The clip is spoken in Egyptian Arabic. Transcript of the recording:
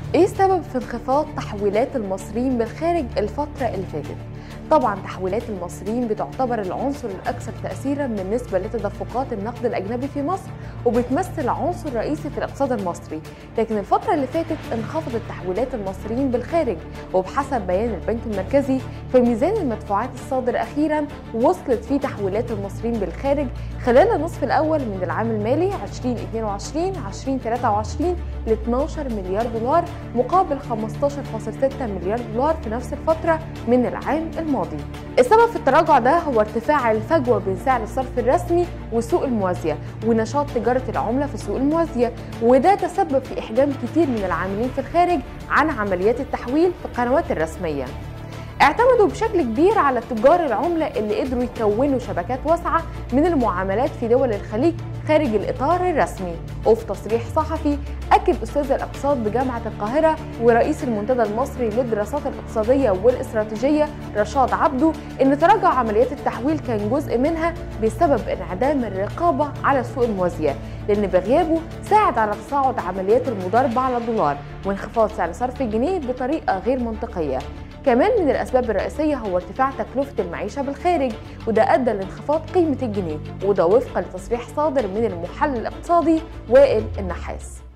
ايه السبب في انخفاض تحويلات المصريين بالخارج الفترة اللي فاتت؟ طبعا تحويلات المصريين بتعتبر العنصر الاكثر تاثيرا بالنسبه لتدفقات النقد الاجنبي في مصر وبتمثل عنصر رئيسي في الاقتصاد المصري لكن الفتره اللي فاتت انخفضت تحويلات المصريين بالخارج وبحسب بيان البنك المركزي فميزان المدفوعات الصادر اخيرا وصلت فيه تحويلات المصريين بالخارج خلال النصف الاول من العام المالي 2022 2023 ل 12 مليار دولار مقابل 15.6 مليار دولار في نفس الفتره من العام الماضي السبب في التراجع ده هو ارتفاع الفجوه بين سعر الصرف الرسمي والسوق الموازيه ونشاط تجاره العمله في السوق الموازيه وده تسبب في احجام كتير من العاملين في الخارج عن عمليات التحويل في القنوات الرسميه اعتمدوا بشكل كبير على تجار العملة اللي قدروا يكونوا شبكات واسعة من المعاملات في دول الخليج خارج الإطار الرسمي وفي تصريح صحفي أكد أستاذ الاقتصاد بجامعة القاهرة ورئيس المنتدى المصري للدراسات الاقتصادية والاستراتيجية رشاد عبده إن تراجع عمليات التحويل كان جزء منها بسبب انعدام الرقابة على السوق الموازية لأن بغيابه ساعد على تصاعد عمليات المضاربة على الدولار وانخفاض سعر صرف الجنيه بطريقة غير منطقية كمان من الأسباب الرئيسية هو ارتفاع تكلفة المعيشة بالخارج وده أدى لانخفاض قيمة الجنيه وده وفقا لتصريح صادر من المحلل الاقتصادي وائل النحاس